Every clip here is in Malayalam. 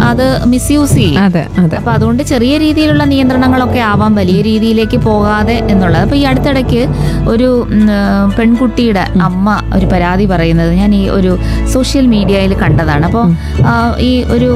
അത് മിസ്യൂസ് ചെയ്യും അതെ അതെ അപ്പൊ അതുകൊണ്ട് ചെറിയ രീതിയിലുള്ള നിയന്ത്രണങ്ങളൊക്കെ ആവാം വലിയ രീതിയിലേക്ക് പോകാതെ എന്നുള്ളത് അപ്പൊ ഈ അടുത്തിടയ്ക്ക് ഒരു ഉം, ആ, പെൺകുട്ടിയുടെ അമ്മ ഒരു പരാതി പറയുന്നത് ഞാൻ ഈ ഒരു സോഷ്യൽ മീഡിയയിൽ കണ്ടതാണ് അപ്പോൾ ഈ ഒരു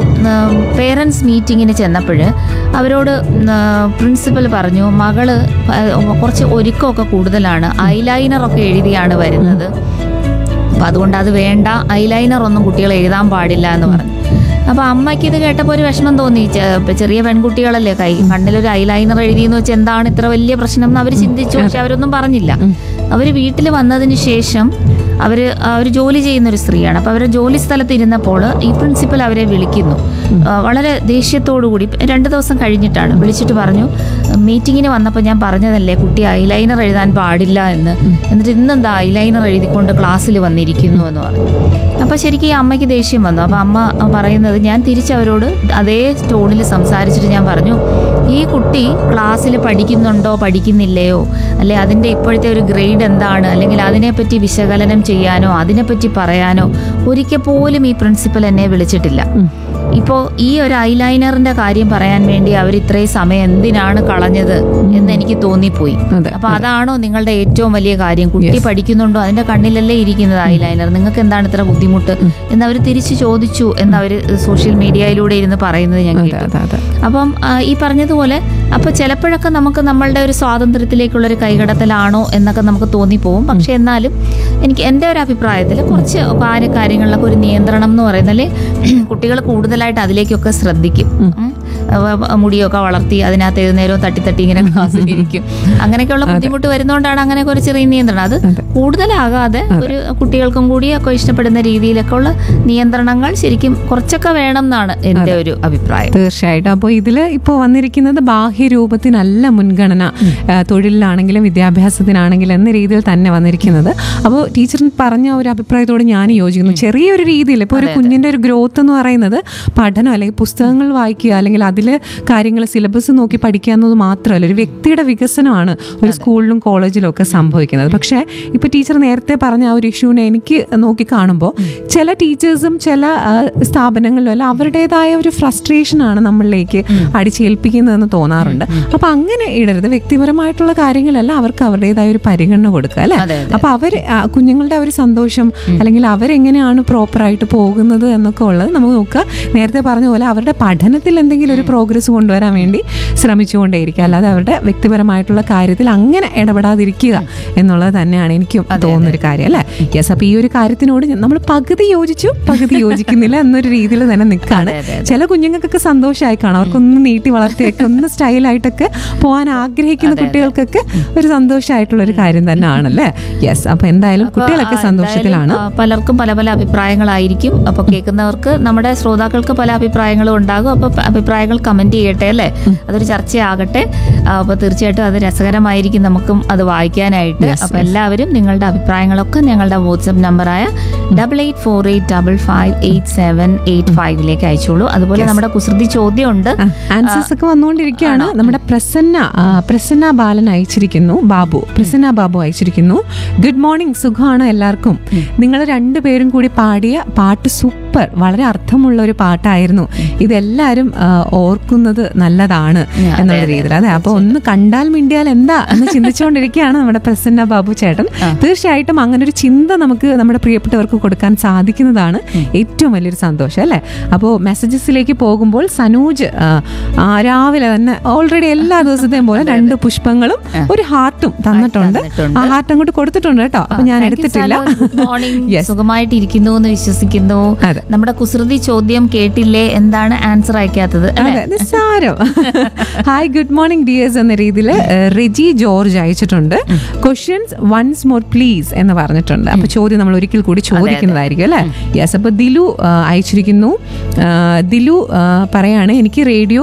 പേരൻസ് മീറ്റിങ്ങിന് ചെന്നപ്പോൾ അവരോട് പ്രിൻസിപ്പൽ പറഞ്ഞു മകള് പ- കുറച്ച് ഒരുക്കമൊക്കെ കൂടുതലാണ് ഐലൈനറൊക്കെ എഴുതിയാണ് വരുന്നത് അപ്പം അതുകൊണ്ട് അത് വേണ്ട ഐലൈനർ ഒന്നും കുട്ടികൾ എഴുതാൻ പാടില്ല എന്ന് പറഞ്ഞു അപ്പൊ അമ്മയ്ക്ക് ഇത് കേട്ടപ്പോൾ ഒരു വിഷമം തോന്നി ചെ- ഇപ്പൊ ചെറിയ പെൺകുട്ടികളല്ലേ കൈ കണ്ണിലൊരു ഐലൈനർ എഴുതിയെന്ന് വെച്ചാൽ എന്താണ് ഇത്ര വലിയ പ്രശ്നം എന്ന് അവർ ചിന്തിച്ചു പക്ഷെ അവരൊന്നും പറഞ്ഞില്ല അവര് വീട്ടിൽ വന്നതിന് ശേഷം അവര് അവർ ജോലി ചെയ്യുന്ന ഒരു സ്ത്രീയാണ് അപ്പൊ അവരുടെ ജോലി സ്ഥലത്ത് ഇരുന്നപ്പോൾ ഈ പ്രിൻസിപ്പൽ അവരെ വിളിക്കുന്നു ആ, വളരെ ദേഷ്യത്തോടു കൂടി രണ്ട് ദിവസം കഴിഞ്ഞിട്ടാണ് വിളിച്ചിട്ട് പറഞ്ഞു മീറ്റിങ്ങിന് വന്നപ്പോൾ ഞാൻ പറഞ്ഞതല്ലേ കുട്ടി ഐലൈനർ എഴുതാൻ പാടില്ല എന്ന് എന്നിട്ട് ഇന്നെന്താ ഐലൈനർ എഴുതിക്കൊണ്ട് ക്ലാസ്സിൽ വന്നിരിക്കുന്നു എന്ന് പറഞ്ഞു അപ്പോൾ ശരിക്കും ഈ അമ്മയ്ക്ക് ദേഷ്യം വന്നു അപ്പോൾ അമ്മ പറയുന്നത് ഞാൻ തിരിച്ചവരോട് അതേ ടോണിൽ സംസാരിച്ചിട്ട് ഞാൻ പറഞ്ഞു ഈ കുട്ടി ക്ലാസ്സിൽ പഠിക്കുന്നുണ്ടോ പഠിക്കുന്നില്ലയോ അല്ലെ അതിൻ്റെ ഇപ്പോഴത്തെ ഒരു ഗ്രേഡ് എന്താണ് അല്ലെങ്കിൽ അതിനെപ്പറ്റി വിശകലനം ചെയ്യാനോ അതിനെപ്പറ്റി പറയാനോ ഒരിക്കൽ പോലും ഈ പ്രിൻസിപ്പൽ എന്നെ വിളിച്ചിട്ടില്ല ഇപ്പോൾ ഈ ഒരു ഐലൈനറിന്റെ കാര്യം പറയാൻ വേണ്ടി അവർ ഇത്രയും സമയം എന്തിനാണ് കളഞ്ഞത് എന്ന് എനിക്ക് തോന്നിപ്പോയി അതെ, അപ്പൊ അതാണോ നിങ്ങളുടെ ഏറ്റവും വലിയ കാര്യം കുട്ടി പഠിക്കുന്നുണ്ടോ അതിന്റെ കണ്ണിലല്ലേ ഇരിക്കുന്നത് ഐലൈനർ നിങ്ങൾക്ക് എന്താണ് ഇത്ര ബുദ്ധിമുട്ട് എന്ന് അവർ തിരിച്ചു ചോദിച്ചു എന്ന് അവർ സോഷ്യൽ മീഡിയയിലൂടെ ഇരുന്ന് പറയുന്നത് ഞാൻ അതെ കേട്ടു അതെ അതെ അപ്പം ആ, ഈ പറഞ്ഞതുപോലെ അപ്പൊ ചിലപ്പോഴൊക്കെ നമുക്ക് നമ്മളുടെ ഒരു സ്വാതന്ത്ര്യത്തിലേക്കുള്ള ഒരു കൈകടത്തലാണോ എന്നൊക്കെ നമുക്ക് തോന്നിപ്പോവും പക്ഷെ എന്നാലും എനിക്ക് എൻ്റെ ഒരു അഭിപ്രായത്തിൽ കുറച്ച് കാര്യ കാര്യങ്ങളിലൊക്കെ ഒരു നിയന്ത്രണം എന്ന് പറയുന്നത് കുട്ടികൾ കൂടുതലായിട്ട് അതിലേക്കൊക്കെ ശ്രദ്ധിക്കും ഉം. അവ- അവ- മുടിയൊക്കെ വളർത്തി അതിനകത്ത് ഏത് നേരവും തട്ടി തട്ടി ഇങ്ങനെ ക്ലാസ്സിലിരിക്കും അങ്ങനെയൊക്കെയുള്ള ബുദ്ധിമുട്ട് വരുന്നതുകൊണ്ടാണ് അങ്ങനെയൊക്കെ ഒരു ചെറിയ നിയന്ത്രണം അത് കൂടുതലാകാതെ ഒരു കുട്ടികൾക്കും കൂടി ഒക്കെ ഇഷ്ടപ്പെടുന്ന രീതിയിലൊക്കെ ഉള്ള നിയന്ത്രണങ്ങൾ ശരിക്കും കുറച്ചൊക്കെ വേണം എന്നാണ് എൻ്റെ ഒരു അഭിപ്രായം തീർച്ചയായിട്ടും അപ്പോൾ ഇതിൽ ഇപ്പോൾ വന്നിരിക്കുന്നത് ബാഹ്യരൂപത്തിനല്ല മുൻഗണന ആ, തൊഴിലിലാണെങ്കിലും വിദ്യാഭ്യാസത്തിനാണെങ്കിലും എന്ന രീതിയിൽ തന്നെ വന്നിരിക്കുന്നത് അപ്പോൾ ടീച്ചർ പറഞ്ഞ ഒരു അഭിപ്രായത്തോട് ഞാൻ യോജിക്കുന്നു ചെറിയൊരു രീതിയിൽ ഇപ്പോൾ ഒരു കുഞ്ഞിൻ്റെ ഒരു ഗ്രോത്ത് എന്ന് പറയുന്നത് പഠനം അല്ലെങ്കിൽ പുസ്തകങ്ങൾ വായിക്കുക അല്ലെങ്കിൽ അതിൽ കാര്യങ്ങൾ സിലബസ് നോക്കി പഠിക്കുക എന്നത് മാത്രമല്ല ഒരു വ്യക്തിയുടെ വികസനമാണ് ഒരു സ്കൂളിലും കോളേജിലും ഒക്കെ സംഭവിക്കുന്നത് പക്ഷേ ഇപ്പോൾ ടീച്ചർ നേരത്തെ പറഞ്ഞ ആ ഒരു ഇഷ്യൂവിനെ എനിക്ക് നോക്കി കാണുമ്പോൾ ചില ടീച്ചേഴ്സും ചില ആ, സ്ഥാപനങ്ങളിലും അല്ല അവരുടേതായ ഒരു ഫ്രസ്ട്രേഷനാണ് നമ്മളിലേക്ക് അടിച്ചേൽപ്പിക്കുന്നതെന്ന് തോന്നാറുണ്ട് അപ്പൊ അങ്ങനെ ഇടരുത് വ്യക്തിപരമായിട്ടുള്ള കാര്യങ്ങളല്ല അവർക്ക് അവരുടേതായ ഒരു പരിഗണന കൊടുക്കുക അല്ലെ അതെ, അപ്പൊ അവർ കുഞ്ഞുങ്ങളുടെ ആ ഒരു സന്തോഷം അല്ലെങ്കിൽ അവരെങ്ങനെയാണ് പ്രോപ്പറായിട്ട് പോകുന്നത് എന്നൊക്കെ ഉള്ളത് നമുക്ക് നോക്കുക നേരത്തെ പറഞ്ഞ പോലെ അവരുടെ പഠനത്തിൽ എന്തെങ്കിലും ഒരു പ്രോഗ്രസ് കൊണ്ടുവരാൻ വേണ്ടി ശ്രമിച്ചുകൊണ്ടേയിരിക്കുക അല്ലാതെ അവരുടെ വ്യക്തിപരമായിട്ടുള്ള കാര്യത്തിൽ അങ്ങനെ ഇടപെടാതിരിക്കുക എന്നുള്ളത് തന്നെയാണ് എനിക്കും തോന്നുന്ന ഒരു കാര്യം അല്ലേ യെസ് അപ്പൊ ഈ ഒരു കാര്യത്തിനോട് നമ്മൾ പകുതി യോജിച്ചു പകുതി യോജിക്കുന്നില്ല എന്നൊരു രീതിയിൽ തന്നെ നിൽക്കാണ് അതെ, അതെ. ചില കുഞ്ഞുങ്ങൾക്കൊക്കെ സന്തോഷമായി കാണാം അവർക്കൊന്ന് നീട്ടി വളർത്തിയൊക്കെ ഒന്ന് സ്റ്റൈലായിട്ടൊക്കെ പോകാൻ ആഗ്രഹിക്കുന്ന കുട്ടികൾക്കൊക്കെ ഒരു സന്തോഷമായിട്ടുള്ള ഒരു കാര്യം തന്നെ ആണല്ലേ യെസ് അപ്പൊ എന്തായാലും കുട്ടികളൊക്കെ ആ, സന്തോഷത്തിലാണ് എന്തായാലും, ആ, പലർക്കും പല പല അഭിപ്രായങ്ങളായിരിക്കും അപ്പൊ കേൾക്കുന്നവർക്ക് നമ്മുടെ ശ്രോതാക്കൾക്ക് പല അഭിപ്രായങ്ങളും ഉണ്ടാകും അപ്പൊ പ- അഭിപ്രായങ്ങൾ കമന്റ് ചെയ്യട്ടെ അല്ലേ അതൊരു ചർച്ചയാകട്ടെ ആ, അപ്പൊ തീർച്ചയായിട്ടും അത് രസകരമായിരിക്കും നമുക്കും അത് വായിക്കാനായിട്ട് അപ്പൊ എല്ലാവരും നിങ്ങളുടെ അഭിപ്രായങ്ങളൊക്കെ ഞങ്ങളുടെ വാട്സപ്പ് നമ്പറായ double eight four eight double five eight seven eight ഫൈവിലേക്ക് അയച്ചോളൂ അതുപോലെ നമ്മുടെ കുസൃതി ചോദ്യമുണ്ട് ആൻസേഴ്സ് ഒക്കെ വന്നുകൊണ്ടിരിക്കുകയാണ് നമ്മുടെ പ്രസന്ന ആ, പ്രസന്ന ബാലൻ അയച്ചിരിക്കുന്നു ബാബു പ്രസന്ന ബാബു അയച്ചിരിക്കുന്നു ഗുഡ് മോർണിംഗ് സുഖമാണ് എല്ലാവർക്കും നിങ്ങൾ രണ്ടുപേരും കൂടി പാടിയ പാട്ട് സൂപ്പർ വളരെ അർത്ഥമുള്ള ഒരു പാട്ടായിരുന്നു ഇതെല്ലാവരും ആ, ഓർക്കുന്നത് നല്ലതാണ് അതെ, എന്നുള്ള രീതിയിൽ അതെ അപ്പൊ ഒന്ന് കണ്ടാൽ മിണ്ടിയാൽ എന്താ എന്ന് ചിന്തിച്ചുകൊണ്ടിരിക്കുകയാണ് നമ്മുടെ പ്രസന്ന ബാബു ചേട്ടൻ തീർച്ചയായിട്ടും അങ്ങനെ ഒരു ചിന്ത നമുക്ക് നമ്മുടെ പ്രിയപ്പെട്ടവർക്ക് കൊടുക്കാൻ സാധിക്കുന്നതാണ് ഏറ്റവും വലിയൊരു സന്തോഷം അല്ലേ അപ്പോൾ മെസ്സേജസിലേക്ക് പോകുമ്പോൾ സനൂജ് ആ, ആ, രാവിലെ തന്നെ ഓൾറെഡി എല്ലാ ദിവസത്തെയും പോലെ രണ്ട് പുഷ്പങ്ങളും ഒരു ഹാർട്ടും തന്നിട്ടുണ്ട് തന്നിട്ടുണ്ട്. ആ ഹാർട്ട് അങ്ങോട്ട് കൊടുത്തിട്ടുണ്ട് കേട്ടോ അപ്പൊ ഞാൻ എടുത്തിട്ടില്ല മോർണിംഗ് Yes. സുഖമായിട്ടിരിക്കുന്നു എന്ന് വിശ്വസിക്കുന്നു അതെ. നമ്മുടെ കുസൃതി ചോദ്യം കേട്ടില്ലേ എന്താണ് ആൻസർ അയക്കാത്തത് അല്ലെ അതെ നിസ്സാരം ഹായ് ഗുഡ് മോർണിംഗ് ഡിയേഴ്സ് എന്ന രീതിയിൽ റെജി ജോർജ് അയച്ചിട്ടുണ്ട് ക്വസ്റ്റ്യൻസ് വൺസ് മോർ പ്ലീസ് എന്ന് പറഞ്ഞിട്ടുണ്ട് അപ്പൊ ചോദ്യം നമ്മൾ ഒരിക്കൽ കൂടി ചോദിക്കുന്നതായിരിക്കും അല്ലേ യെസ് അപ്പൊ ദിലു ആ, അയച്ചിരിക്കുന്നു ആ, ദിലു ആ, പറയാണ് എനിക്ക് റേഡിയോ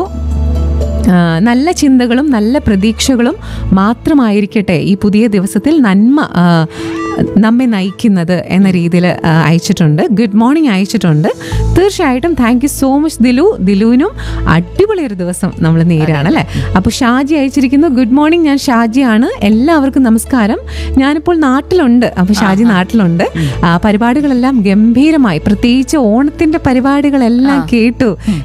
ആ, നല്ല ചിന്തകളും നല്ല പ്രതീക്ഷകളും മാത്രമായിരിക്കട്ടെ ഈ പുതിയ ദിവസത്തിൽ നന്മ ആ, നമ്മെ നയിക്കുന്നത് എന്ന രീതിയിൽ അയച്ചിട്ടുണ്ട് ഗുഡ് മോർണിംഗ് അയച്ചിട്ടുണ്ട് തീർച്ചയായിട്ടും thank you so much Dilu ദിലുവിനും അടിപൊളി ഒരു ദിവസം നമ്മൾ നേരാണ് അല്ലേ അപ്പോൾ ഷാജി അയച്ചിരിക്കുന്നു ഗുഡ് മോർണിംഗ് ഞാൻ ഷാജിയാണ് എല്ലാവർക്കും നമസ്കാരം ഞാനിപ്പോൾ നാട്ടിലുണ്ട് അപ്പോൾ ഷാജി നാട്ടിലുണ്ട് ആ, പരിപാടികളെല്ലാം ഗംഭീരമായി പ്രത്യേകിച്ച് ഓണത്തിന്റെ പരിപാടികളെല്ലാം കേട്ടു